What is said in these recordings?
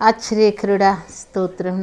ఆశ్చర్యకరుడా స్తోత్రం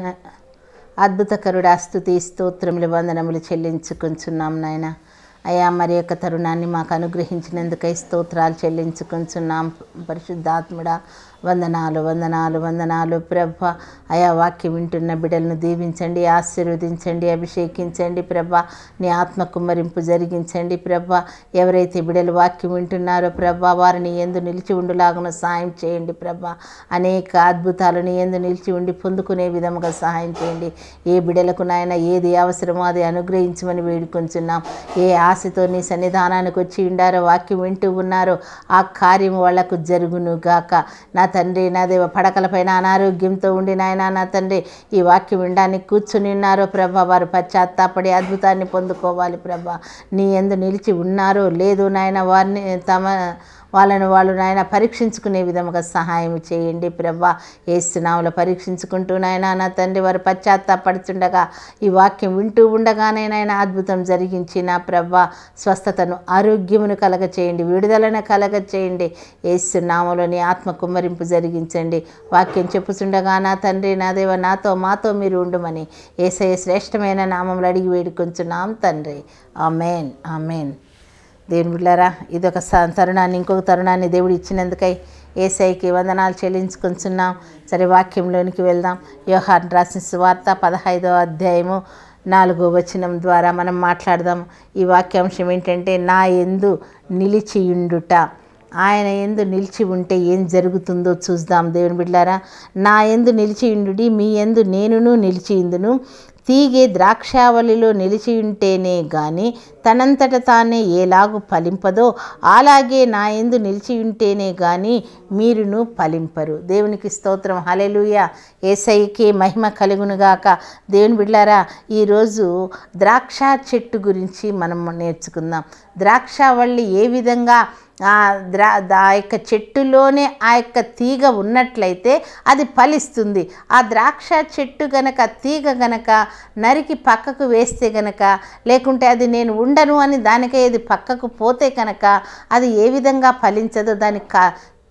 అద్భుతకరుడా స్థుతి స్తోత్రములు వందనములు చెల్లించుకుంటున్నాం నాయన అయా మరి యొక్క తరుణాన్ని మాకు అనుగ్రహించినందుకై స్తోత్రాలు చెల్లించుకుంటున్నాం పరిశుద్ధాత్ముడా వందనాలు వందనాలు వందనాలు ప్రభ అయా వాక్యం వింటున్న బిడ్డలను దీవించండి ఆశీర్వదించండి అభిషేకించండి ప్రభ నీ ఆత్మ కుమ్మరింపు జరిగించండి ప్రభ ఎవరైతే బిడ్డలు వాక్యం వింటున్నారో ప్రభ వారిని ఎందు నిలిచి ఉండులాగున సహాయం చేయండి ప్రభ అనేక అద్భుతాలను ఎందు నిలిచి ఉండి పొందుకునే విధముగా సహాయం చేయండి ఏ బిడ్డలకు నాయన ఏది అవసరమో అది అనుగ్రహించమని వేడుకొంచున్నాం ఏ ఆశతో నీ సన్నిధానానికి వచ్చి ఉండారో వాక్యం వింటూ ఉన్నారో ఆ కార్యం వాళ్లకు జరుగును గాక నా తండ్రి నా దేవ పడకలపైన అనారోగ్యంతో ఉండి నాయన నా తండ్రి ఈ వాక్యం వినడానికి కూర్చుని ఉన్నారో ప్రభ వారు పశ్చాత్తాపడి అద్భుతాన్ని పొందుకోవాలి ప్రభ నీ ఎందు నిలిచి ఉన్నారో లేదో నాయన వారిని తమ వాళ్ళను వాళ్ళు నాయన పరీక్షించుకునే విధముగా సహాయం చేయండి ప్రభా ఏసునాములు పరీక్షించుకుంటూ నాయన నా తండ్రి వారు పశ్చాత్తాపడుతుండగా ఈ వాక్యం వింటూ ఉండగానే నాయన అద్భుతం జరిగించి నా ప్రభా స్వస్థతను ఆరోగ్యమును కలగ చేయండి విడుదలను కలగ చేయండి ఏసునామలో నీ ఆత్మ కుమ్మరింపు జరిగించండి వాక్యం చెప్పుచుండగా నా తండ్రి నా దేవ నాతో మాతో మీరు ఉండుమని ఏసయ శ్రేష్టమైన నామంలో అడిగి వేడుకొంచున్నాం తండ్రి ఆమెన్ ఆమెన్ దేవుని బిడ్డారా ఇదొక స- తరుణాన్ని ఇంకొక తరుణాన్ని దేవుడు ఇచ్చినందుకై ఏసైకి వందనాలు చెల్లించుకుంటున్నాం సరే వాక్యంలోనికి వెళ్దాం యోహాన్ రాసిన సువార్త పదహైదవ అధ్యాయము నాలుగో వచనం ద్వారా మనం మాట్లాడదాం ఈ వాక్యాంశం ఏంటంటే నా ఎందు నిలిచియుండుట ఆయన ఎందు నిలిచి ఉంటే ఏం జరుగుతుందో చూద్దాం దేవుని బిడ్డారా నా ఎందు నిలిచియుండుడి మీ ఎందు నేనును నిలిచియుందును తీగే ద్రాక్షావళిలో నిలిచి ఉంటేనే గాని తనంతట తానే ఏలాగు ఫలింపదో అలాగే నా ఎందు నిలిచి ఉంటేనే గాని మీరును ఫలింపరు దేవునికి స్తోత్రం హలెలుయ ఏసైకి మహిమ కలుగునుగాక దేవుని బిడ్డారా ఈరోజు ద్రాక్ష చెట్టు గురించి మనం నేర్చుకుందాం ద్రాక్షావళి ఏ విధంగా ఆ ద్రా ఆ యొక్క చెట్టులోనే ఆ యొక్క తీగ ఉన్నట్లయితే అది ఫలిస్తుంది ఆ ద్రాక్ష చెట్టు గనక తీగ గనక నరికి పక్కకు వేస్తే గనక లేకుంటే అది నేను ఉండను అని దానికే ఇది పక్కకు పోతే కనుక అది ఏ విధంగా ఫలించదో దానికి కా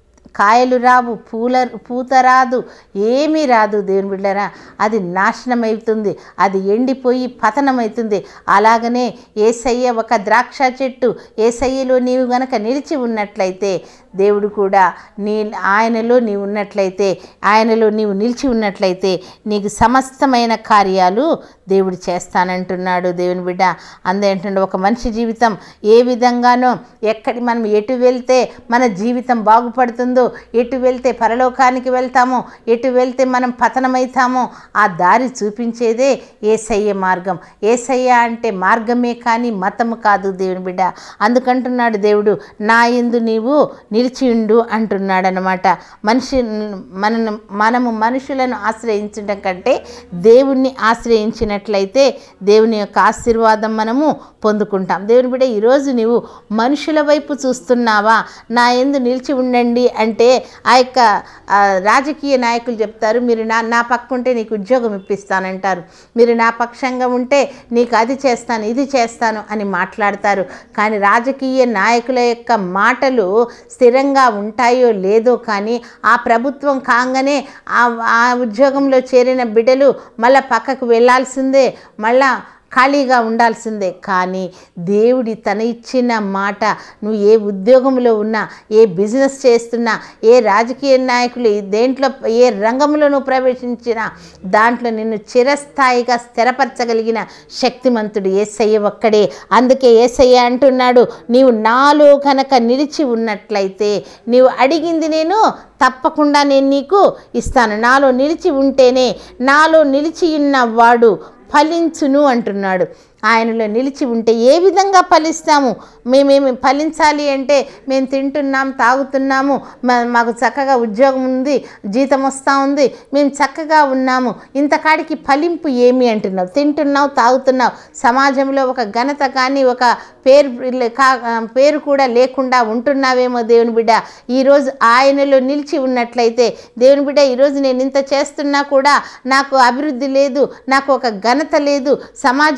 కాయలు రావు పూల పూత రాదు ఏమీ రాదు దేవుని బిడ్డరా అది నాశనమవుతుంది అది ఎండిపోయి పతనమవుతుంది అలాగనే ఏసయ్య ఒక ద్రాక్ష చెట్టు ఏసయ్యలో నీవు గనక నిలిచి ఉన్నట్లయితే దేవుడు కూడా నీ ఆయనలో నీవు ఉన్నట్లయితే ఆయనలో నీవు నిలిచి ఉన్నట్లయితే నీకు సమస్తమైన కార్యాలు దేవుడు చేస్తానంటున్నాడు దేవుని బిడ్డ అందేంటంటే ఒక మనిషి జీవితం ఏ విధంగానో ఎక్కడి మనం ఎటు వెళ్తే మన జీవితం బాగుపడుతుందో ఎటు వెళ్తే పరలోకానికి వెళ్తామో ఎటు వెళ్తే మనం పతనమవుతామో ఆ దారి చూపించేదే ఏసయ్య మార్గం ఏసయ్య అంటే మార్గమే కానీ మతము కాదు దేవుని బిడ్డ అందుకంటున్నాడు దేవుడు నా ఎందు నీవు నిలిచియుండు అంటున్నాడు అనమాట మనిషి మనను మనము మనుషులను ఆశ్రయించడం కంటే దేవుణ్ణి ఆశ్రయించినట్లయితే దేవుని యొక్క ఆశీర్వాదం మనము పొందుకుంటాం దేవుని బిడ్డ ఈరోజు నీవు మనుషుల వైపు చూస్తున్నావా నా ఎందు నిలిచి ఉండండి అంటే ఆ యొక్క ఆ, రాజకీయ నాయకులు చెప్తారు మీరు నా నా పక్క ఉంటే నీకు ఉద్యోగం ఇప్పిస్తానంటారు మీరు నా పక్షంగా ఉంటే నీకు అది చేస్తాను ఇది చేస్తాను అని మాట్లాడతారు కానీ రాజకీయ నాయకుల యొక్క మాటలు స్థిరంగా ఉంటాయో లేదో కానీ ఆ ప్రభుత్వం కాగానే ఆ ఆ ఉద్యోగంలో చేరిన బిడ్డలు మళ్ళా పక్కకు వెళ్ళాల్సిందే మళ్ళా ఖాళీగా ఉండాల్సిందే కానీ దేవుడి తన ఇచ్చిన మాట నువ్వు ఏ ఉద్యోగంలో ఉన్నా ఏ బిజినెస్ చేస్తున్నా ఏ రాజకీయ నాయకులు దేంట్లో ఏ రంగంలో నువ్వు ప్రవేశించినా దాంట్లో నిన్ను చిరస్థాయిగా స్థిరపరచగలిగిన శక్తిమంతుడు ఏసయ్య ఒక్కడే అందుకే ఏసయ్య అంటున్నాడు నీవు నాలో కనుక నిలిచి ఉన్నట్లయితే నీవు అడిగింది నేను తప్పకుండా నేను నీకు ఇస్తాను నాలో నిలిచి ఉంటేనే నాలో నిలిచి ఉన్న వాడు ఫలించును అంటున్నాడు ఆయనలో నిలిచి ఉంటే ఏ విధంగా ఫలిస్తాము మేమేమి ఫలించాలి అంటే మేము తింటున్నాం తాగుతున్నాము మా- మాకు చక్కగా ఉద్యోగం ఉంది జీతం వస్తూ ఉంది మేము చక్కగా ఉన్నాము ఇంతకాడికి ఫలింపు ఏమి అంటున్నావు తింటున్నావు తాగుతున్నావు సమాజంలో ఒక ఘనత కానీ ఒక పేరు లే- కా- పేరు కూడా లేకుండా ఉంటున్నావేమో దేవుని బిడ్డ ఈరోజు ఆయనలో నిలిచి ఉన్నట్లయితే దేవుని బిడ్డ ఈరోజు నేను ఇంత చేస్తున్నా కూడా నాకు అభివృద్ధి లేదు నాకు ఒక ఘనత లేదు సమాజంలో ఒక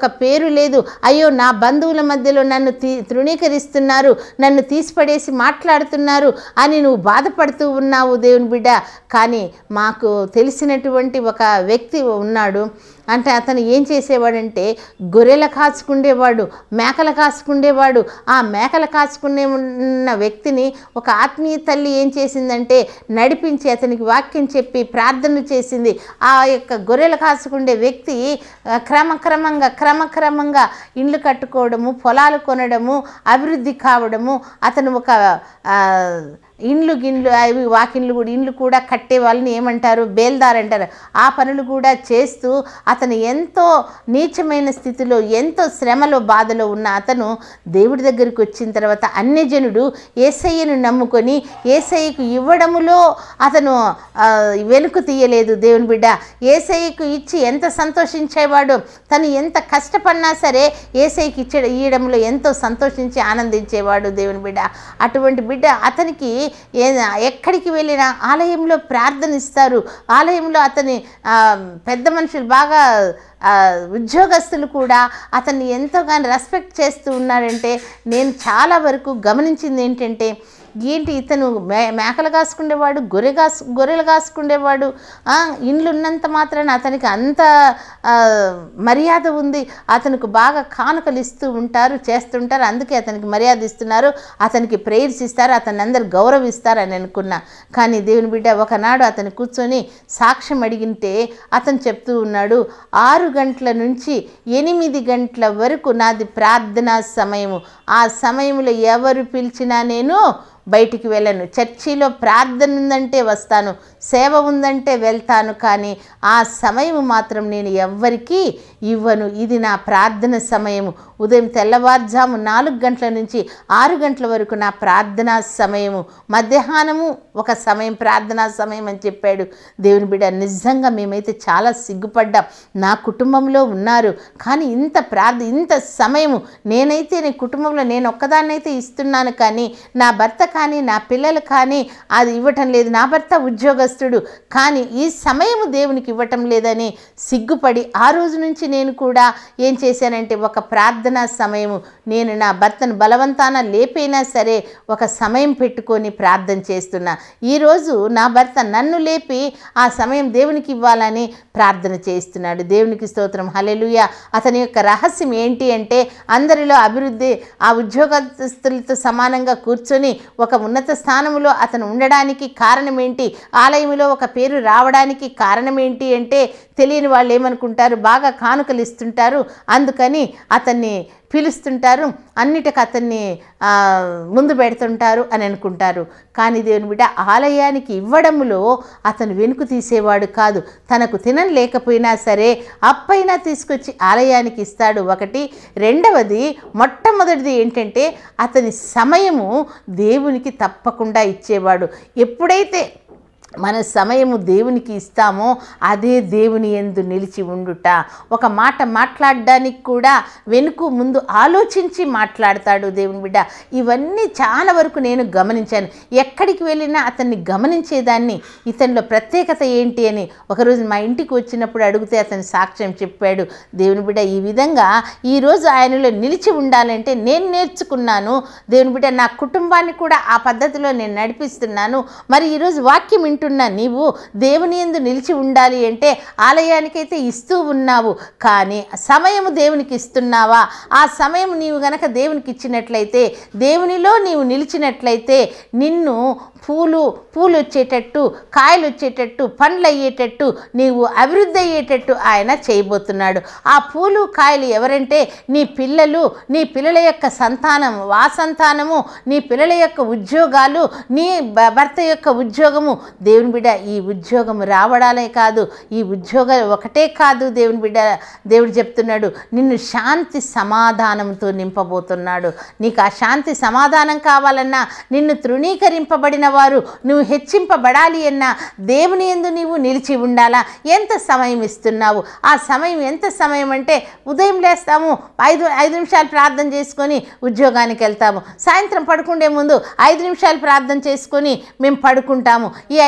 పేరు లేదు అయ్యో నా బంధువుల మధ్యలో నన్ను తీ తృణీకరిస్తున్నారు నన్ను తీసిపడేసి మాట్లాడుతున్నారు అని నువ్వు బాధపడుతూ ఉన్నావు దేవుని బిడ్డ కానీ మాకు తెలిసినటువంటి ఒక వ్యక్తి ఉన్నాడు అంటే అతను ఏం చేసేవాడంటే గొర్రెల కాచుకుండేవాడు మేకలు కాచుకుండేవాడు ఆ మేకలు కాచుకునే ఉన్న వ్యక్తిని ఒక ఆత్మీయ తల్లి ఏం చేసిందంటే నడిపించి అతనికి వాక్యం చెప్పి ప్రార్థన చేసింది ఆ యొక్క గొర్రెలు కాచుకుండే వ్యక్తి ఆ, క్రమక్రమంగా క్రమక్రమంగా ఇండ్లు కట్టుకోవడము పొలాలు కొనడము అభివృద్ధి కావడము అతను ఒక ఆ, ఇండ్లు గిన్లు అవి వాకిన్లు కూడా ఇండ్లు కూడా కట్టే వాళ్ళని ఏమంటారు బేల్దార్ అంటారు ఆ పనులు కూడా చేస్తూ అతను ఎంతో నీచమైన స్థితిలో ఎంతో శ్రమలో బాధలో ఉన్న అతను దేవుడి దగ్గరికి వచ్చిన తర్వాత అన్యజనుడు ఏసయ్యను నమ్ముకొని ఏసయ్యకు ఇవ్వడములో అతను ఆ, వెనుక తీయలేదు దేవుని బిడ్డ ఏసయ్యకు ఇచ్చి ఎంత సంతోషించేవాడు తను ఎంత కష్టపడినా సరే ఏసైకి ఇచ్చ ఇయ్యడంలో ఎంతో సంతోషించి ఆనందించేవాడు దేవుని బిడ్డ అటువంటి బిడ్డ అతనికి ఏ ఎక్కడికి వెళ్ళినా ఆలయంలో ప్రార్థనిస్తారు ఆలయంలో అతని ఆ, పెద్ద మనుషులు బాగా ఆ, ఉద్యోగస్తులు కూడా అతన్ని ఎంతోగానో రెస్పెక్ట్ చేస్తూ ఉన్నారంటే నేను చాలా వరకు గమనించింది ఏంటంటే ఏంటి ఇతను మే మేకలు కాసుకునేవాడు గొర్రె కాసు గొర్రెలు కాసుకునేవాడు ఆ, ఇండ్లు ఉన్నంత మాత్రాన అతనికి అంత ఆ, మర్యాద ఉంది అతనికి బాగా కానుకలు ఇస్తూ ఉంటారు చేస్తుంటారు అందుకే అతనికి మర్యాద ఇస్తున్నారు అతనికి ప్రేయర్స్ ఇస్తారు అతన్ని అందరు గౌరవిస్తారు అని అనుకున్నా కానీ దేవుని బిడ్డ ఒకనాడు అతను కూర్చొని సాక్ష్యం అడిగింటే అతను చెప్తూ ఉన్నాడు ఆరు గంటల నుంచి ఎనిమిది గంటల వరకు నాది ప్రార్థనా సమయము ఆ సమయంలో ఎవరు పిలిచినా నేను బయటికి వెళ్ళను చర్చిలో ప్రార్థన ఉందంటే వస్తాను సేవ ఉందంటే వెళ్తాను కానీ ఆ సమయం మాత్రం నేను ఎవ్వరికీ ఇవ్వను ఇది నా ప్రార్థన సమయము ఉదయం తెల్లవారుజాము నాలుగు గంటల నుంచి ఆరు గంటల వరకు నా ప్రార్థనా సమయము మధ్యాహ్నము ఒక సమయం ప్రార్థనా సమయం అని చెప్పాడు దేవుని బిడ్డ నిజంగా మేమైతే చాలా సిగ్గుపడ్డాం నా కుటుంబంలో ఉన్నారు కానీ ఇంత ప్రార్థ ఇంత సమయము నేనైతే నీ కుటుంబంలో నేను ఒక్కదాన్నైతే ఇస్తున్నాను కానీ నా భర్త కానీ నా పిల్లలు కానీ అది ఇవ్వటం లేదు నా భర్త ఉద్యోగస్తుడు కానీ ఈ సమయము దేవునికి ఇవ్వటం లేదని సిగ్గుపడి ఆ రోజు నుంచి నేను కూడా ఏం చేశానంటే ఒక ప్రార్థనా సమయము నేను నా భర్తను బలవంతాన లేపైనా సరే ఒక సమయం పెట్టుకొని ప్రార్థన చేస్తున్నా ఈరోజు నా భర్త నన్ను లేపి ఆ సమయం దేవునికి ఇవ్వాలని ప్రార్థన చేస్తున్నాడు దేవునికి స్తోత్రం హలెలుయ అతని యొక్క రహస్యం ఏంటి అంటే అందరిలో అభివృద్ధి ఆ ఉద్యోగస్తులతో సమానంగా కూర్చొని ఒక ఉన్నత స్థానంలో అతను ఉండడానికి కారణం ఏంటి ఆలయంలో ఒక పేరు రావడానికి కారణం ఏంటి అంటే తెలియని వాళ్ళు ఏమనుకుంటారు బాగా కానుకలు ఇస్తుంటారు అందుకని అతన్ని పిలుస్తుంటారు అన్నిటికి అతన్ని ఆ, ముందు పెడుతుంటారు అని అనుకుంటారు కానీ దేవుని బిడ్డ ఆలయానికి ఇవ్వడంలో అతను వెనుక తీసేవాడు కాదు తనకు తినని లేకపోయినా సరే అప్పైనా తీసుకొచ్చి ఆలయానికి ఇస్తాడు ఒకటి రెండవది మొట్టమొదటిది ఏంటంటే అతని సమయము దేవునికి తప్పకుండా ఇచ్చేవాడు ఎప్పుడైతే మన సమయము దేవునికి ఇస్తామో అదే దేవుని ఎందు నిలిచి ఉండుట ఒక మాట మాట్లాడడానికి కూడా వెనుక ముందు ఆలోచించి మాట్లాడతాడు దేవుని బిడ్డ ఇవన్నీ చాలా వరకు నేను గమనించాను ఎక్కడికి వెళ్ళినా అతన్ని గమనించేదాన్ని ఇతనిలో ప్రత్యేకత ఏంటి అని ఒకరోజు మా ఇంటికి వచ్చినప్పుడు అడిగితే అతని సాక్ష్యం చెప్పాడు దేవుని బిడ్డ ఈ విధంగా ఈరోజు ఆయనలో నిలిచి ఉండాలంటే నేను నేర్చుకున్నాను దేవుని బిడ్డ నా కుటుంబాన్ని కూడా ఆ పద్ధతిలో నేను నడిపిస్తున్నాను మరి ఈరోజు వాక్యం వింటున్నా నీవు దేవుని ఎందు నిలిచి ఉండాలి అంటే ఆలయానికైతే ఇస్తూ ఉన్నావు కానీ సమయము దేవునికి ఇస్తున్నావా ఆ సమయం నీవు గనక దేవునికి ఇచ్చినట్లయితే దేవునిలో నీవు నిలిచినట్లయితే నిన్ను పూలు పూలు వచ్చేటట్టు కాయలు వచ్చేటట్టు పండ్లు అయ్యేటట్టు నీవు అభివృద్ధి అయ్యేటట్టు ఆయన చేయబోతున్నాడు ఆ పూలు కాయలు ఎవరంటే నీ పిల్లలు నీ పిల్లల యొక్క సంతానం ఆ సంతానము నీ పిల్లల యొక్క ఉద్యోగాలు నీ భ- భర్త యొక్క ఉద్యోగము దేవుని బిడ్డ ఈ ఉద్యోగం రావడాలే కాదు ఈ ఉద్యోగం ఒకటే కాదు దేవుని బిడ్డ దేవుడు చెప్తున్నాడు నిన్ను శాంతి సమాధానంతో నింపబోతున్నాడు నీకు ఆ శాంతి సమాధానం కావాలన్నా నిన్ను తృణీకరింపబడిన వారు నువ్వు హెచ్చింపబడాలి అన్నా దేవుని ఎందు నీవు నిలిచి ఉండాలా ఎంత సమయం ఇస్తున్నావు ఆ సమయం ఎంత సమయం అంటే ఉదయం లేస్తాము ఐదు ఐదు నిమిషాలు ప్రార్థన చేసుకొని ఉద్యోగానికి వెళ్తాము సాయంత్రం పడుకుండే ముందు ఐదు నిమిషాలు ప్రార్థన చేసుకొని మేము పడుకుంటాము ఈ ఐదు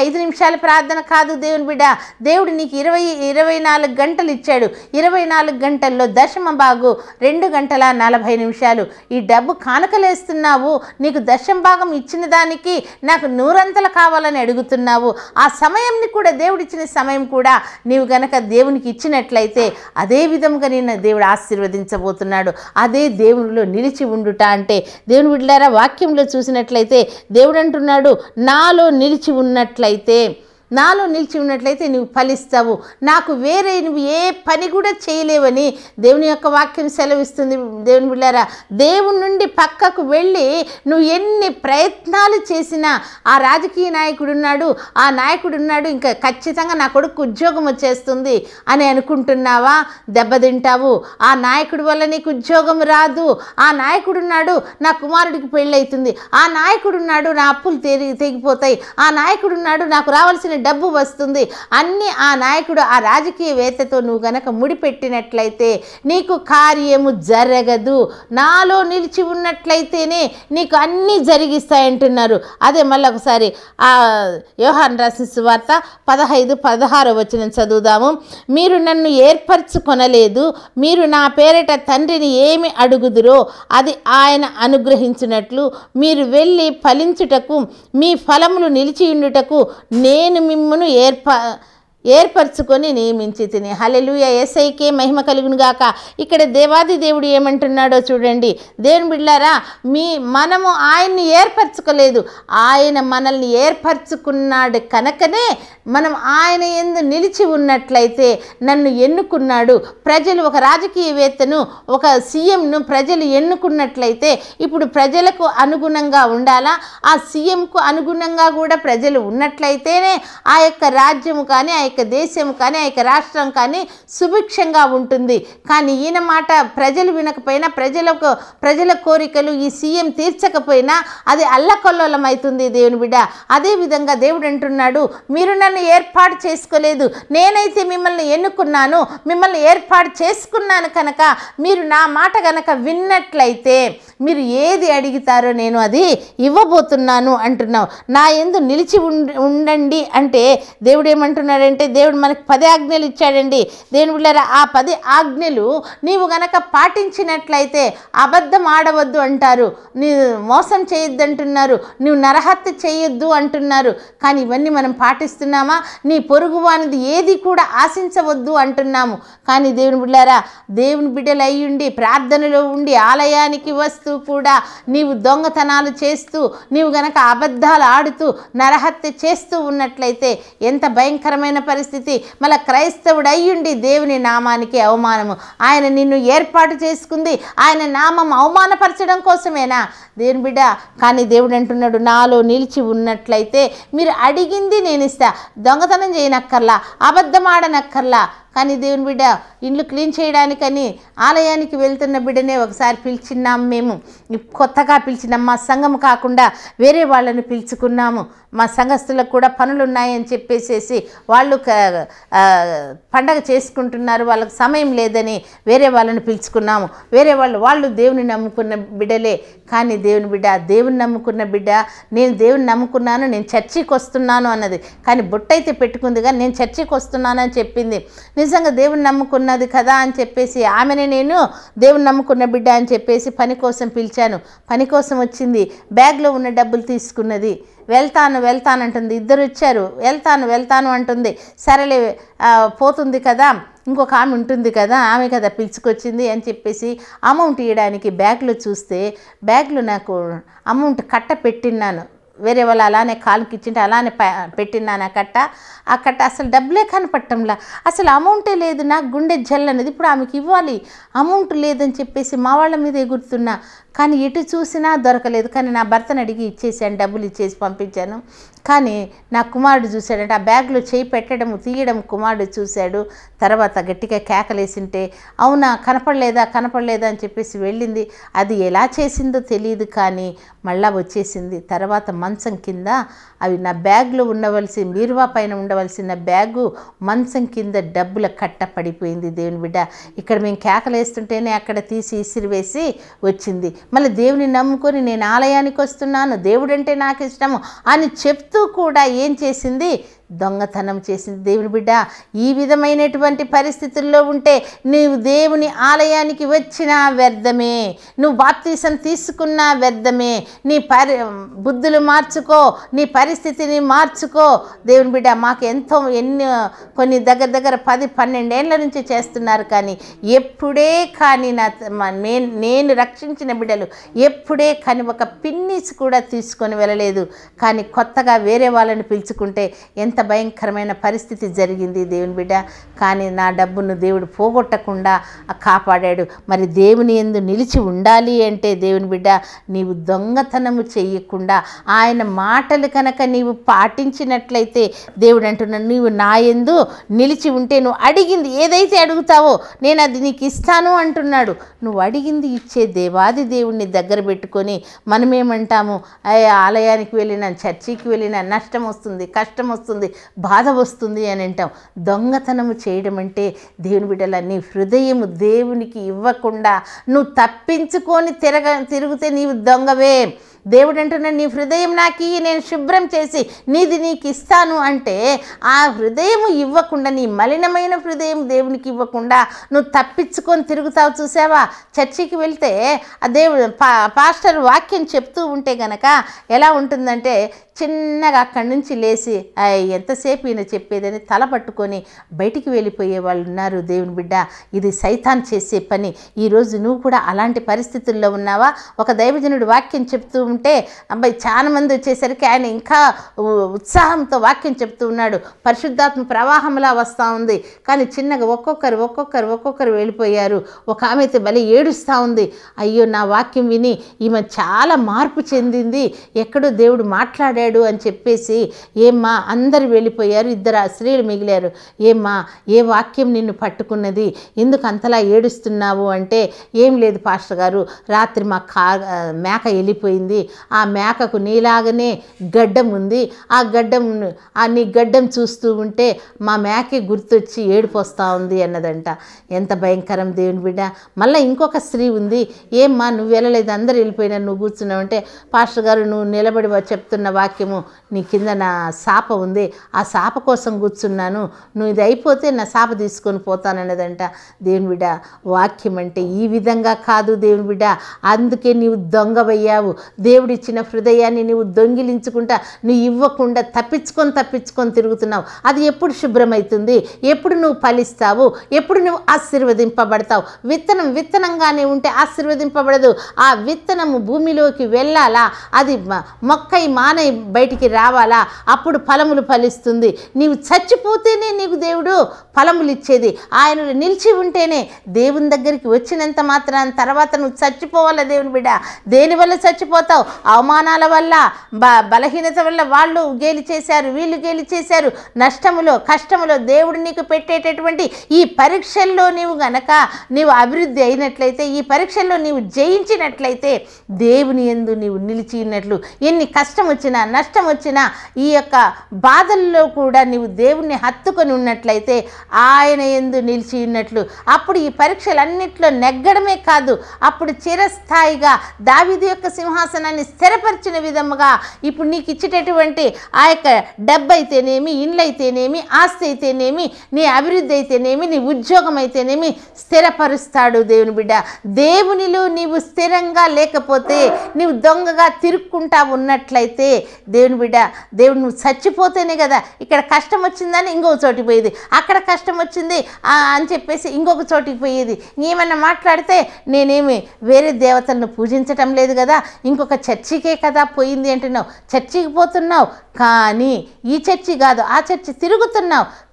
ఐదు నిమిషాల ప్రార్థన కాదు దేవుని బిడ్డ దేవుడు నీకు ఇరవై ఇరవై నాలుగు గంటలు ఇచ్చాడు ఇరవై నాలుగు గంటల్లో దశమ బాగు రెండు గంటల నలభై నిమిషాలు ఈ డబ్బు కానుకలేస్తున్నావు నీకు దశమ భాగం ఇచ్చిన దానికి నాకు నూరంతలు కావాలని అడుగుతున్నావు ఆ సమయంని కూడా దేవుడు ఇచ్చిన సమయం కూడా నీవు గనక దేవునికి ఇచ్చినట్లయితే అదే విధముగా నేను దేవుడు ఆశీర్వదించబోతున్నాడు అదే దేవునిలో నిలిచి ఉండుట అంటే దేవుని బిడ్డలారా వాక్యంలో చూసినట్లయితే దేవుడు అంటున్నాడు నాలో నిలిచి ఉన్నట్లయితే నాలో నిలిచి ఉన్నట్లయితే నువ్వు ఫలిస్తావు నాకు వేరే నువ్వు ఏ పని కూడా చేయలేవని దేవుని యొక్క వాక్యం సెలవిస్తుంది దేవుని బిళ్ళారా దేవుని నుండి పక్కకు వెళ్ళి నువ్వు ఎన్ని ప్రయత్నాలు చేసినా ఆ రాజకీయ నాయకుడు ఉన్నాడు ఆ నాయకుడు ఉన్నాడు ఇంకా ఖచ్చితంగా నా కొడుకు ఉద్యోగం వచ్చేస్తుంది అని అనుకుంటున్నావా దెబ్బతింటావు ఆ నాయకుడి వల్ల నీకు ఉద్యోగం రాదు ఆ నాయకుడు ఉన్నాడు నా కుమారుడికి పెళ్ళవుతుంది ఆ నాయకుడు ఉన్నాడు నా అప్పులు తెగి తెగిపోతాయి ఆ నాయకుడు ఉన్నాడు నాకు రావాల్సిన డబ్బు వస్తుంది అన్ని ఆ నాయకుడు ఆ రాజకీయవేత్తతో నువ్వు గనక ముడిపెట్టినట్లయితే నీకు కార్యము జరగదు నాలో నిలిచి ఉన్నట్లయితేనే నీకు అన్నీ జరిగిస్తాయంటున్నారు అదే మళ్ళీ ఒకసారి ఆ యోహాన్ రాసిన సువార్త పదహైదు పదహారు వచ్చిన చదువుదాము మీరు నన్ను ఏర్పరచుకొనలేదు మీరు నా పేరిట తండ్రిని ఏమి అడుగుదురో అది ఆయన అనుగ్రహించినట్లు మీరు వెళ్ళి ఫలించుటకు మీ ఫలములు నిలిచి ఉండుటకు నేను మిమ్మను ఏర్ప ఏర్పరచుకొని నియమించి తిని హలెలుయ ఎస్ఐకే మహిమ కలుగును గాక ఇక్కడ దేవాది దేవుడు ఏమంటున్నాడో చూడండి దేవుని బిడ్డారా మీ మనము ఆయన్ని ఏర్పరచుకోలేదు ఆయన మనల్ని ఏర్పరచుకున్నాడు కనుకనే మనం ఆయన ఎందు నిలిచి ఉన్నట్లయితే నన్ను ఎన్నుకున్నాడు ప్రజలు ఒక రాజకీయవేత్తను ఒక సీఎంను ప్రజలు ఎన్నుకున్నట్లయితే ఇప్పుడు ప్రజలకు అనుగుణంగా ఉండాలా ఆ సీఎంకు అనుగుణంగా కూడా ప్రజలు ఉన్నట్లయితేనే ఆ యొక్క రాజ్యము కానీ ఆ యొక్క దేశం కానీ ఆ యొక్క రాష్ట్రం కానీ సుభిక్షంగా ఉంటుంది కానీ ఈయన మాట ప్రజలు వినకపోయినా ప్రజలకు ప్రజల కోరికలు ఈ సీఎం తీర్చకపోయినా అది అల్లకొల్లోలం అవుతుంది దేవుని బిడ్డ అదేవిధంగా దేవుడు అంటున్నాడు మీరు నన్ను ఏర్పాటు చేసుకోలేదు నేనైతే మిమ్మల్ని ఎన్నుకున్నాను మిమ్మల్ని ఏర్పాటు చేసుకున్నాను కనుక మీరు నా మాట కనుక విన్నట్లయితే మీరు ఏది అడుగుతారో నేను అది ఇవ్వబోతున్నాను అంటున్నావు నా ఎందు నిలిచి ఉండ- ఉండండి అంటే దేవుడు ఏమంటున్నాడంటే దేవుడు మనకి పది ఆజ్ఞలు ఇచ్చాడండి దేవుని బిళ్ళారా ఆ పది ఆజ్ఞలు నీవు గనక పాటించినట్లయితే అబద్ధం ఆడవద్దు అంటారు నీ మోసం చేయొద్దు అంటున్నారు నువ్వు నరహత్య చేయొద్దు అంటున్నారు కానీ ఇవన్నీ మనం పాటిస్తున్నామా నీ పొరుగు వానిది ఏది కూడా ఆశించవద్దు అంటున్నాము కానీ దేవుని బిడ్డారా దేవుని బిడ్డలు అయ్యుండి ప్రార్థనలో ఉండి ఆలయానికి వస్తూ కూడా నీవు దొంగతనాలు చేస్తూ నీవు గనక అబద్ధాలు ఆడుతూ నరహత్య చేస్తూ ఉన్నట్లయితే ఎంత భయంకరమైన పరిస్థితి మళ్ళీ క్రైస్తవుడు అయ్యుండి దేవుని నామానికి అవమానము ఆయన నిన్ను ఏర్పాటు చేసుకుంది ఆయన నామం అవమానపరచడం కోసమేనా దేవుని బిడ్డ కానీ దేవుడు అంటున్నాడు నాలో నిలిచి ఉన్నట్లయితే మీరు అడిగింది నేను ఇస్తా దొంగతనం చేయనక్కర్లా అబద్ధం ఆడనక్కర్లా కానీ దేవుని బిడ్డ ఇండ్లు క్లీన్ చేయడానికని ఆలయానికి వెళ్తున్న బిడ్డనే ఒకసారి పిలిచిన్నాం మేము కొత్తగా పిలిచినాం మా సంఘం కాకుండా వేరే వాళ్ళని పిలుచుకున్నాము మా సంఘస్థులకు కూడా పనులు ఉన్నాయని చెప్పేసేసి వాళ్ళు క- ఆ, పండగ చేసుకుంటున్నారు వాళ్ళకి సమయం లేదని వేరే వాళ్ళని పిలుచుకున్నాము వేరే వాళ్ళు వాళ్ళు దేవుని నమ్ముకున్న బిడ్డలే కానీ దేవుని బిడ్డ దేవుని నమ్ముకున్న బిడ్డ నేను దేవుని నమ్ముకున్నాను నేను చర్చికి వస్తున్నాను అన్నది కానీ బొట్టయితే పెట్టుకుంది కానీ నేను చర్చికి వస్తున్నాను అని చెప్పింది నిజంగా దేవుని నమ్ముకున్నది కదా అని చెప్పేసి ఆమెనే నేను దేవుని నమ్ముకున్న బిడ్డ అని చెప్పేసి పని కోసం పిలిచాను పని కోసం వచ్చింది బ్యాగ్లో ఉన్న డబ్బులు తీసుకున్నది వెళ్తాను వెళ్తాను అంటుంది ఇద్దరు వచ్చారు వెళ్తాను వెళ్తాను అంటుంది సరేలే ఆ, పోతుంది కదా ఇంకొక ఆమె ఉంటుంది కదా ఆమె కదా పిలుచుకొచ్చింది అని చెప్పేసి అమౌంట్ ఇవ్వడానికి బ్యాగ్లో చూస్తే బ్యాగ్లో నాకు అమౌంట్ కట్ట పెట్టిన్నాను వేరే వాళ్ళు అలానే కాలుకి ఇచ్చింటే అలానే ప- పెట్టినాను ఆ కట్ట ఆ కట్ట అసలు డబ్బులే కనపట్టంలా అసలు అమౌంటే లేదు నాకు గుండె జల్లనేది ఇప్పుడు ఆమెకి ఇవ్వాలి అమౌంట్ లేదని చెప్పేసి మా వాళ్ళ మీద ఎగురుతున్నా కానీ ఎటు చూసినా దొరకలేదు కానీ నా భర్తను అడిగి ఇచ్చేసాను డబ్బులు ఇచ్చేసి పంపించాను కానీ నా కుమారుడు చూశాడంటే ఆ బ్యాగ్లో చేయి పెట్టడం తీయడం కుమారుడు చూశాడు తర్వాత గట్టిగా కేకలేసింటే అవునా కనపడలేదా కనపడలేదా అని చెప్పేసి వెళ్ళింది అది ఎలా చేసిందో తెలియదు కానీ మళ్ళా వచ్చేసింది తర్వాత మంచం కింద అవి నా బ్యాగ్లో ఉండవలసి బీరువా పైన ఉండవలసిన బ్యాగు మంచం కింద డబ్బుల కట్ట పడిపోయింది దేవుని బిడ్డ ఇక్కడ మేము కేకలేస్తుంటేనే అక్కడ తీసి ఇసిరివేసి వచ్చింది మళ్ళీ దేవుని నమ్ముకొని నేను ఆలయానికి వస్తున్నాను దేవుడంటే నాకు ఇష్టము అని చెప్తూ కూడా ఏం చేసింది దొంగతనం చేసింది దేవుని బిడ్డ ఈ విధమైనటువంటి పరిస్థితుల్లో ఉంటే నీవు దేవుని ఆలయానికి వచ్చినా వ్యర్థమే నువ్వు బాప్తీసం తీసుకున్నా వ్యర్థమే నీ పరి బుద్ధులు మార్చుకో నీ పరిస్థితిని మార్చుకో దేవుని బిడ్డ మాకు ఎంతో ఎన్ని కొన్ని దగ్గర దగ్గర పది పన్నెండేళ్ల నుంచి చేస్తున్నారు కానీ ఎప్పుడే కానీ నా మా- నేను నేను రక్షించిన బిడ్డలు ఎప్పుడే కానీ ఒక పిన్నిస్ కూడా తీసుకొని వెళ్ళలేదు కానీ కొత్తగా వేరే వాళ్ళని పిలుచుకుంటే ఎంత భయంకరమైన పరిస్థితి జరిగింది దేవుని బిడ్డ కానీ నా డబ్బును దేవుడు పోగొట్టకుండా కాపాడాడు మరి దేవుని ఎందు నిలిచి ఉండాలి అంటే దేవుని బిడ్డ నీవు దొంగతనము చెయ్యకుండా ఆయన మాటలు కనుక నీవు పాటించినట్లయితే దేవుడు అంటున్నాడు నీవు నా ఎందు నిలిచి ఉంటే నువ్వు అడిగింది ఏదైతే అడుగుతావో నేను అది నీకు ఇస్తాను అంటున్నాడు నువ్వు అడిగింది ఇచ్చే దేవాది దేవుణ్ణి దగ్గర పెట్టుకొని మనమేమంటాము "అయ్య, ఆలయానికి వెళ్ళిన చర్చికి వెళ్ళిన నష్టం వస్తుంది కష్టం వస్తుంది బాధ వస్తుంది అని అంటాం దొంగతనము చేయడం అంటే దేవుని బిడ్డల నీ హృదయము దేవునికి ఇవ్వకుండా నువ్వు తప్పించుకొని తిరగ తిరిగితే నీవు దొంగవే దేవుడు అంటున్నాడు నీ హృదయం నాకు ఇయ్యి, నేను శుభ్రం చేసి నీది నీకు ఇస్తాను అంటే ఆ హృదయం ఇవ్వకుండా నీ మలినమైన హృదయం దేవునికి ఇవ్వకుండా నువ్వు తప్పించుకొని తిరుగుతావు చూసావా చర్చికి వెళ్తే ఆ దేవుడు పా పాస్టర్ వాక్యం చెప్తూ ఉంటే గనక ఎలా ఉంటుందంటే చిన్నగా అక్కడి నుంచి లేచి "ఆయ్, ఎంతసేపు ఈయన చెప్పేదని తల పట్టుకొని బయటికి వెళ్ళిపోయే వాళ్ళు ఉన్నారు దేవుని బిడ్డ ఇది సైతాన్ చేసే పని ఈరోజు నువ్వు కూడా అలాంటి పరిస్థితుల్లో ఉన్నావా ఒక దైవజనుడు వాక్యం చెప్తూ ఉంటే అబ్బాయి చాలా మంది వచ్చేసరికి ఆయన ఇంకా ఉ- ఉత్సాహంతో వాక్యం చెప్తూ ఉన్నాడు పరిశుద్ధాత్మ ప్రవాహంలా వస్తూ ఉంది కానీ చిన్నగా ఒక్కొక్కరు ఒక్కొక్కరు ఒక్కొక్కరు వెళ్ళిపోయారు ఒక ఆమె అయితే భలే ఏడుస్తూ ఉంది అయ్యో నా వాక్యం విని ఈమె చాలా మార్పు చెందింది ఎక్కడో దేవుడు మాట్లాడాడు అని చెప్పేసి ఏమ్మా అందరు వెళ్ళిపోయారు ఇద్దరు ఆ స్త్రీలు మిగిలారు ఏమ్మా ఏ వాక్యం నిన్ను పట్టుకున్నది ఎందుకు అంతలా ఏడుస్తున్నావు అంటే ఏం లేదు పాస్టర్ గారు రాత్రి మా కా మేక వెళ్ళిపోయింది ఆ మేకకు నీలాగనే గడ్డం ఉంది ఆ గడ్డం ఆ నీ గడ్డం చూస్తూ ఉంటే మా మేకే గుర్తొచ్చి ఏడుపు వస్తూ ఉంది అన్నదంట ఎంత భయంకరం దేవుని బిడ్డ మళ్ళీ ఇంకొక స్త్రీ ఉంది ఏమ్మా నువ్వు వెళ్ళలేదు అందరు వెళ్ళిపోయినా నువ్వు కూర్చున్నావు అంటే పాస్టర్ గారు నువ్వు నిలబడి వా- చెప్తున్న వాక్యము నీ కింద నా సాప ఉంది ఆ సాప కోసం కూర్చున్నాను నువ్వు ఇది అయిపోతే నా సాప తీసుకొని పోతానన్నదంట దేవుని బిడ్డ వాక్యం అంటే ఈ విధంగా కాదు దేవుని బిడ్డ అందుకే నీవు దొంగవయ్యావు దేవుడిచ్చిన హృదయాన్ని నీవు దొంగిలించుకుంటా నువ్వు ఇవ్వకుండా తప్పించుకొని తప్పించుకొని తిరుగుతున్నావు అది ఎప్పుడు శుభ్రమవుతుంది ఎప్పుడు నువ్వు ఫలిస్తావు ఎప్పుడు నువ్వు ఆశీర్వదింపబడతావు విత్తనం విత్తనంగానే ఉంటే ఆశీర్వదింపబడదు ఆ విత్తనము భూమిలోకి వెళ్ళాలా అది మ- మొక్కై మానై బయటికి రావాలా అప్పుడు ఫలములు ఫలిస్తుంది నీవు చచ్చిపోతేనే నీకు దేవుడు ఫలములు ఇచ్చేది ఆయన నిలిచి ఉంటేనే దేవుని దగ్గరికి వచ్చినంత మాత్రం తర్వాత నువ్వు చచ్చిపోవాలా దేవుని బిడ్డ దేని వల్ల చచ్చిపోతావు అవమానాల వల్ల బ బలహీనత వల్ల వాళ్ళు గేలి చేశారు వీళ్ళు గేలి చేశారు నష్టములో కష్టములో దేవుడు నీకు పెట్టేటటువంటి ఈ పరీక్షల్లో నీవు గనక నీవు అభివృద్ధి అయినట్లయితే ఈ పరీక్షల్లో నీవు జయించినట్లయితే దేవుని ఎందు నీవు నిలిచి ఉన్నట్లు ఎన్ని కష్టం వచ్చినా నష్టం వచ్చినా ఈ యొక్క బాధల్లో కూడా నీవు దేవుణ్ణి హత్తుకొని ఉన్నట్లయితే ఆయన ఎందు నిలిచి ఉన్నట్లు అప్పుడు ఈ పరీక్షలన్నిట్లో నెగ్గడమే కాదు అప్పుడు చిరస్థాయిగా దావిది యొక్క సింహాసనాన్ని స్థిరపరిచిన విధముగా ఇప్పుడు నీకు ఇచ్చేటటువంటి ఆ యొక్క డబ్బు అయితేనేమి ఇండ్లు అయితేనేమి ఆస్తి అయితేనేమి నీ అభివృద్ధి అయితేనేమి నీ ఉద్యోగం అయితేనేమి స్థిరపరుస్తాడు దేవుని బిడ్డ దేవునిలో నీవు స్థిరంగా లేకపోతే నీవు దొంగగా తిరుక్కుంటా ఉన్నట్లయితే దేవుని బిడ్డ దేవుడు నువ్వు చచ్చిపోతేనే కదా ఇక్కడ కష్టం వచ్చిందని ఇంకొక చోటికి పోయేది అక్కడ కష్టం వచ్చింది ఆ, అని చెప్పేసి ఇంకొక చోటికి పోయేది ఏమన్నా మాట్లాడితే నేనేమి వేరే దేవతలను పూజించటం లేదు కదా ఇంకొక చర్చికే కదా పోయింది అంటున్నావు చర్చికి పోతున్నావు కానీ ఈ చర్చి కాదు ఆ చర్చి తిరుగుతున్నావు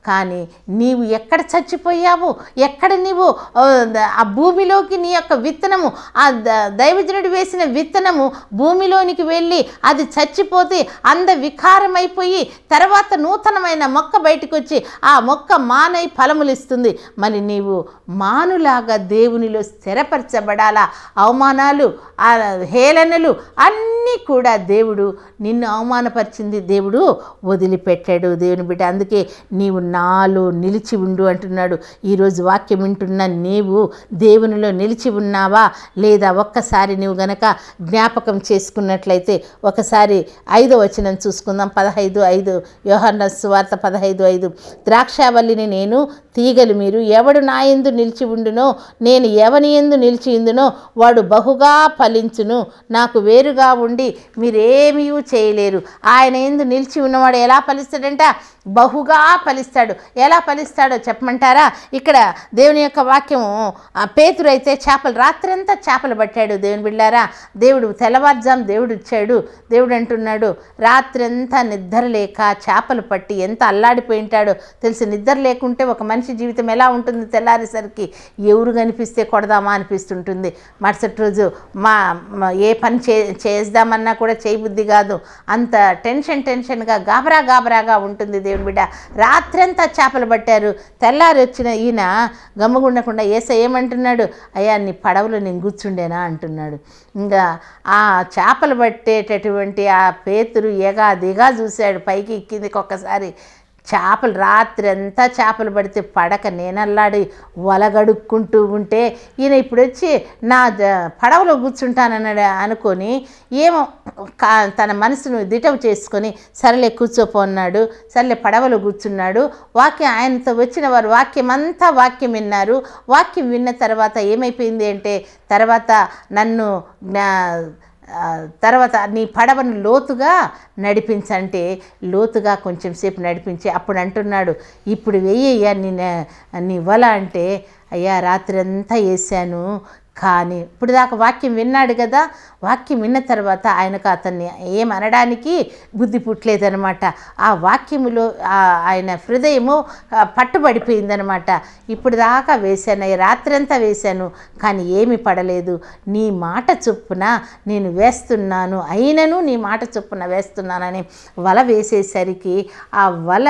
కానీ నీవు ఎక్కడ చచ్చిపోయావు ఎక్కడ నీవు ఆ, ద- ఆ భూమిలోకి నీ యొక్క విత్తనము ఆ ద- దైవజనుడు వేసిన విత్తనము భూమిలోనికి వెళ్ళి అది చచ్చిపోతే అంద వికారమైపోయి తర్వాత నూతనమైన మొక్క బయటకు వచ్చి ఆ మొక్క మానై ఫలములు ఇస్తుంది మరి నీవు మానులాగా దేవునిలో స్థిరపరచబడాలా అవమానాలు ఆ హేళనలు అన్నీ కూడా దేవుడు నిన్ను అవమానపరిచింది దేవుడు వదిలిపెట్టాడు దేవుని బిడ్డ అందుకే నీవు నాలో నిలిచి ఉండు అంటున్నాడు ఈరోజు వాక్యం వింటున్న నీవు దేవునిలో నిలిచి ఉన్నావా లేదా ఒక్కసారి నీవు గనక జ్ఞాపకం చేసుకున్నట్లయితే ఒకసారి ఐదో వచనం చూసుకుందాం పదహైదు ఐదు యోహన్న సువార్త పదహైదు ఐదు ద్రాక్షావల్లిని నేను తీగలు మీరు ఎవడు నా యందు నిలిచి ఉండునో నేను ఎవని ఎందు నిలిచి ఉందునో వాడు బహుగా ఫలించును నాకు వేరుగా ఉండి మీరేమీ చేయలేరు ఆయన ఎందు నిలిచి ఉన్నవాడు ఎలా ఫలిస్తాడంట బహుగా ఫలిస్తాడు ఎలా ఫలిస్తాడో చెప్పమంటారా ఇక్కడ దేవుని యొక్క వాక్యము ఆ పేతురు అయితే చేపలు రాత్రంతా చేపలు పట్టాడు దేవుని బిళ్ళారా దేవుడు తెల్లవారుజాము దేవుడు ఇచ్చాడు దేవుడు అంటున్నాడు రాత్రంతా నిద్ర లేక చేపలు పట్టి ఎంత అల్లాడిపోయి ఉంటాడో తెలిసి నిద్ర లేకుంటే ఒక మనిషి జీవితం ఎలా ఉంటుంది తెల్లారేసరికి ఎవరు కనిపిస్తే కొడదామా అనిపిస్తుంటుంది మరుసటి రోజు మా మా ఏ పని చే చేద్దామన్నా కూడా చేయబుద్ధి కాదు అంత టెన్షన్ టెన్షన్గా గాబరా గాబరాగా ఉంటుంది దేవుని బిడ్డ రాత్రంతా చేపలు పట్టారు తెల్లారి వచ్చిన ఈయన గమ్మగుండకుండా ఏస ఏమంటున్నాడు అయ్యా నీ పడవలో నేను కూర్చుండేనా అంటున్నాడు ఇంకా ఆ చేపలు పట్టేటటువంటి ఆ పేతురు ఎగా దిగా చూశాడు పైకి కిందికి ఒక్కసారి చేపలు రాత్రి అంతా చేపలు పడితే పడక నేనల్లాడి వలగడుక్కుంటూ ఉంటే ఈయన ఇప్పుడు వచ్చి నా ద- పడవలో కూర్చుంటానన్నాడు అనుకొని ఏమో కా తన మనసును దిటవు చేసుకొని సరేలే కూర్చోపో అన్నాడు సరేలే పడవలో కూర్చున్నాడు వాక్యం ఆయనతో వచ్చిన వారు వాక్యం అంతా వాక్యం విన్నారు వాక్యం విన్న తర్వాత ఏమైపోయింది అంటే తర్వాత నన్ను జ్ఞా ఆ, తర్వాత నీ పడవను లోతుగా నడిపించంటే లోతుగా కొంచెం సేపు నడిపించి అప్పుడు అంటున్నాడు ఇప్పుడు వెయ్యయ్యా నీ నే- నీ వల అంటే అయ్యా రాత్రి అంతా వేసాను కానీ ఇప్పుడు దాకా వాక్యం విన్నాడు కదా వాక్యం విన్న తర్వాత ఆయనకు అతన్ని ఏమనడానికి బుద్ధి పుట్టలేదనమాట ఆ వాక్యములో ఆ- ఆయన హృదయము ఆ, పట్టుబడిపోయిందనమాట ఇప్పుడు దాకా వేశాను ఈ రాత్రంతా వేశాను కానీ ఏమి పడలేదు నీ మాట చొప్పున నేను వేస్తున్నాను అయినను నీ మాట చొప్పున వేస్తున్నానని వల వేసేసరికి ఆ వల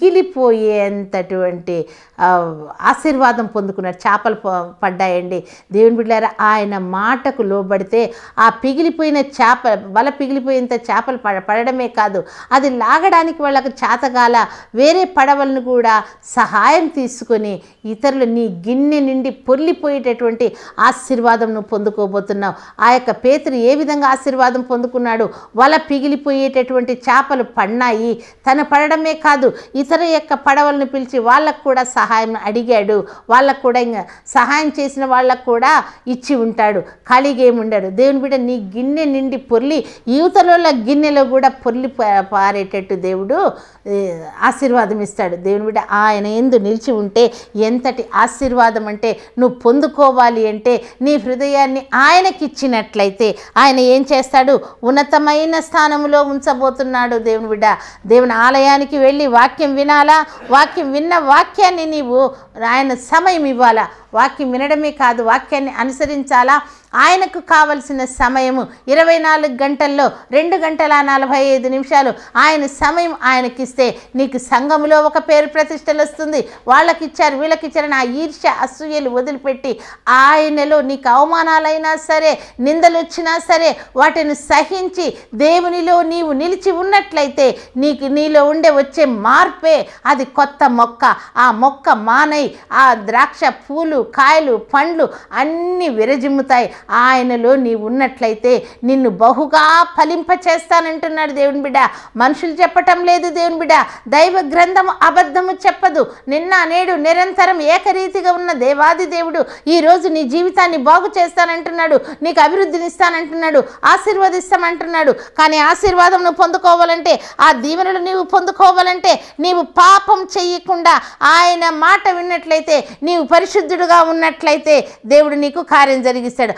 పిగిలిపోయేంతటువంటి ఆ, ఆశీర్వాదం పొందుకున్నాడు చేపలు ప- పడ్డాయండి దేవుని బిడ్డారా ఆయన మాటకు లోబడితే ఆ పిగిలిపోయిన చేప వల పిగిలిపోయేంత చేపలు పడ పడడమే కాదు అది లాగడానికి వాళ్ళకు చేతగాల వేరే పడవలను కూడా సహాయం తీసుకొని ఇతరులు నీ గిన్నె నిండి పొర్లిపోయేటటువంటి ఆశీర్వాదం నువ్వు పొందుకోబోతున్నావు ఆ యొక్క పేతురు ఏ విధంగా ఆశీర్వాదం పొందుకున్నాడు వల పిగిలిపోయేటటువంటి చేపలు పడినాయి తను పడడమే కాదు ఇతర యొక్క పడవలను పిలిచి వాళ్ళకు కూడా సహాయం అడిగాడు వాళ్ళకు కూడా ఇంకా సహాయం చేసిన వాళ్ళకు కూడా ఇచ్చి ఉంటాడు ఖాళీగా ఏమి ఉండడు దేవుని బిడ్డ నీ గిన్నె నిండి పొర్లి యువతల గిన్నెలో కూడా పొర్లి పా- పారేటట్టు దేవుడు ఏ, ఆశీర్వాదం ఇస్తాడు దేవుని బిడ్డ ఆయన ఎందు నిలిచి ఉంటే ఎంతటి ఆశీర్వాదం అంటే నువ్వు పొందుకోవాలి అంటే నీ హృదయాన్ని ఆయనకి ఇచ్చినట్లయితే ఆయన ఏం చేస్తాడు ఉన్నతమైన స్థానంలో ఉంచబోతున్నాడు దేవుని బిడ్డ దేవుని ఆలయానికి వెళ్ళి వాక్యం వినాలా వాక్యం విన్న వాక్యాన్ని నీవు ఆయన సమయం ఇవ్వాలా వాక్యం వినడమే కాదు వాక్యాన్ని అనుసరించాలా ఆయనకు కావలసిన సమయము ఇరవై నాలుగు గంటల్లో రెండు గంటల నలభై ఐదు నిమిషాలు ఆయన సమయం ఆయనకిస్తే నీకు సంఘములో ఒక పేరు ప్రతిష్టలు వస్తుంది వాళ్ళకి ఇచ్చారు వీళ్ళకి ఇచ్చారు నా ఈర్ష్య అసూయలు వదిలిపెట్టి ఆయనలో నీకు అవమానాలైనా సరే నిందలు వచ్చినా సరే వాటిని సహించి దేవునిలో నీవు నిలిచి ఉన్నట్లయితే నీకు నీలో ఉండే వచ్చే మార్పే అది కొత్త మొక్క ఆ మొక్క మానై ఆ ద్రాక్ష పూలు కాయలు పండ్లు అన్నీ విరజిమ్ముతాయి ఆయనలో నీవు ఉన్నట్లయితే నిన్ను బహుగా ఫలింప చేస్తానంటున్నాడు దేవుని బిడ్డ మనుషులు చెప్పటం లేదు దేవుని బిడ్డ దైవ గ్రంథము అబద్ధము చెప్పదు నిన్న నేడు నిరంతరం ఏకరీతిగా ఉన్న దేవాది దేవుడు ఈరోజు నీ జీవితాన్ని బాగు చేస్తానంటున్నాడు నీకు అభివృద్ధిని ఇస్తానంటున్నాడు ఆశీర్వదిస్తామంటున్నాడు కానీ ఆశీర్వాదం నువ్వు పొందుకోవాలంటే ఆ దీవెనలు నీవు పొందుకోవాలంటే నీవు పాపం చెయ్యకుండా ఆయన మాట విన్నట్లయితే నీవు పరిశుద్ధుడుగా ఉన్నట్లయితే దేవుడు నీకు కార్యం జరిగిస్తాడు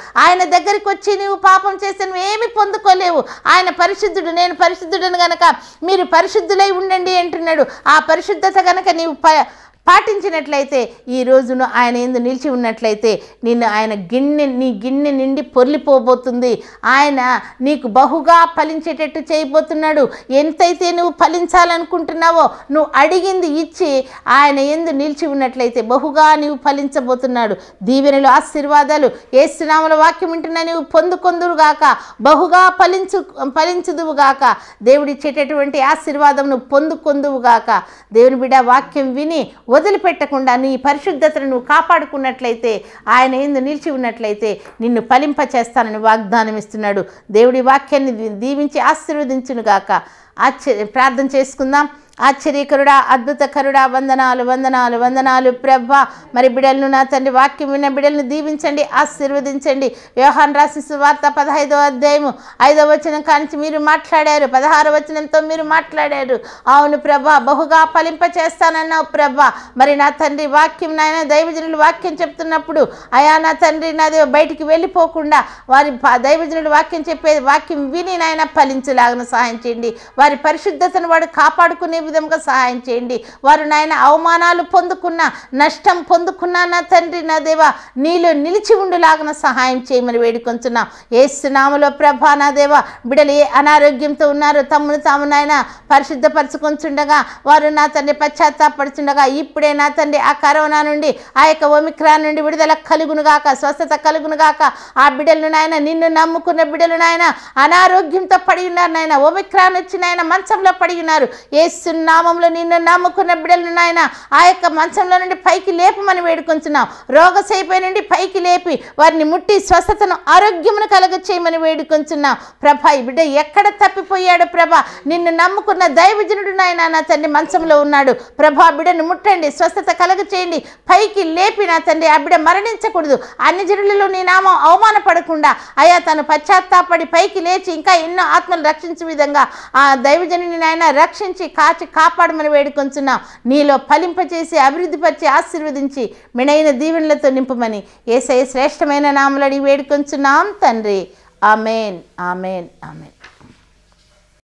ఆయన దగ్గరికి వచ్చి నీవు పాపం చేస్తే నువ్వేమి పొందుకోలేవు ఆయన పరిశుద్ధుడు నేను పరిశుద్ధుడని గనక మీరు పరిశుద్ధులై ఉండండి అంటున్నాడు ఆ పరిశుద్ధత గనక నీవు ప పాటించినట్లయితే ఈ రోజును ఆయన ఎందు నిలిచి ఉన్నట్లయితే నిన్ను ఆయన గిన్నె నీ గిన్నె నిండి పొర్లిపోబోతుంది ఆయన నీకు బహుగా ఫలించేటట్టు చేయబోతున్నాడు ఎంతైతే నువ్వు ఫలించాలనుకుంటున్నావో నువ్వు అడిగింది ఇచ్చి ఆయన ఎందు నిలిచి ఉన్నట్లయితే బహుగా నీవు ఫలించబోతున్నాడు దీవెనలు ఆశీర్వాదాలు ఏసునామల వాక్యం వింటున్నా నీవు పొందుకొందురుగాక బహుగా ఫలించు ఫలించుదువుగాక దేవుడిచ్చేటటువంటి ఆశీర్వాదం నువ్వు పొందుకొందువుగాక దేవుని బిడ్డ వాక్యం విని వదిలిపెట్టకుండా నీ పరిశుద్ధతను నువ్వు కాపాడుకున్నట్లయితే ఆయన ఎందు నిలిచి ఉన్నట్లయితే నిన్ను ఫలింప చేస్తానని వాగ్దానం ఇస్తున్నాడు దేవుడి వాక్యాన్ని దీ- దీవించి ఆశీర్వదించునుగాక ఆశ్చర్య ప్రార్థన చేసుకుందాం ఆశ్చర్యకరుడా అద్భుతకరుడా వందనాలు వందనాలు వందనాలు ప్రభ మరి బిడలను నా తండ్రి వాక్యం విన్న బిడలను దీవించండి ఆశీర్వదించండి వ్యవహాన్ రాసిన సువార్త పదహైదో అధ్యాయము ఐదో వచనం కానించి మీరు మాట్లాడారు పదహారో వచనంతో మీరు మాట్లాడారు అవును ప్రభ బహుగా ఫలింప చేస్తానన్నావు ప్రభ మరి నా తండ్రి వాక్యం నాయన దైవజనులు వాక్యం చెప్తున్నప్పుడు అయా నా తండ్రి నాది బయటికి వెళ్ళిపోకుండా వారి ప- దైవజనులు వాక్యం చెప్పే వాక్యం విని నాయన ఫలించలాగిన సహాయం చేయండి వారి పరిశుద్ధతను వాడు కాపాడుకునే విధంగా సహాయం చేయండి వారు నాయన అవమానాలు పొందుకున్న నష్టం పొందుకున్నా నా తండ్రి నా దేవ నీలో నిలిచి ఉండులాగిన సహాయం చేయమని వేడుకొంచున్నాం ఏసునామలో ప్రభా నా దేవ బిడలు ఏ అనారోగ్యంతో ఉన్నారో తమ్మును తాము నాయన పరిశుద్ధపరచుకొంచుండగా వారు నా తండ్రి పశ్చాత్తాపడుచుండగా ఇప్పుడే నా తండ్రి ఆ కరోనా నుండి ఆ యొక్క ఒమిక్రాన్ నుండి విడుదల కలుగునుగాక స్వస్థత కలుగునుగాక ఆ బిడ్డలను నాయన నిన్ను నమ్ముకున్న బిడ్డలు నాయన అనారోగ్యంతో పడి ఉన్నారు నాయన ఒమిక్రాన్ వచ్చి నాయన మంచంలో పడి ఉన్నారు ఏసు నామంలో నిన్ను నమ్ముకున్న బిడ్డలను నాయన ఆ యొక్క మంచంలో నుండి పైకి లేపమని వేడుకొంచున్నాం రోగశైపై నుండి పైకి లేపి వారిని ముట్టి స్వస్థతను ఆరోగ్యమును కలగ చేయమని వేడుకొంచున్నాం ప్రభ ఈ బిడ్డ ఎక్కడ తప్పిపోయాడు ప్రభ నిన్ను నమ్ముకున్న దైవజనుడు నాయన నా తండ్రి మంచంలో ఉన్నాడు ప్రభా బిడ్డను ముట్టండి స్వస్థత కలగ చేయండి పైకి లేపి నా తండ్రి ఆ బిడ్డ మరణించకూడదు అన్ని జనులలో నీ నామం అవమానపడకుండా అయా తను పశ్చాత్తాపడి పైకి లేచి ఇంకా ఎన్నో ఆత్మలు రక్షించే విధంగా ఆ దైవజనుని నాయన రక్షించి కాచి కాపాడమని వేడుకొంచున్నాం నీలో ఫలింపచేసి అభివృద్ధిపరిచి ఆశీర్వదించి మిడైన దీవెనలతో నింపమని ఏసై శ్రేష్టమైన నామలని వేడుకొంచున్నాం తండ్రి ఆమెన్ ఆమెన్ ఆమెన్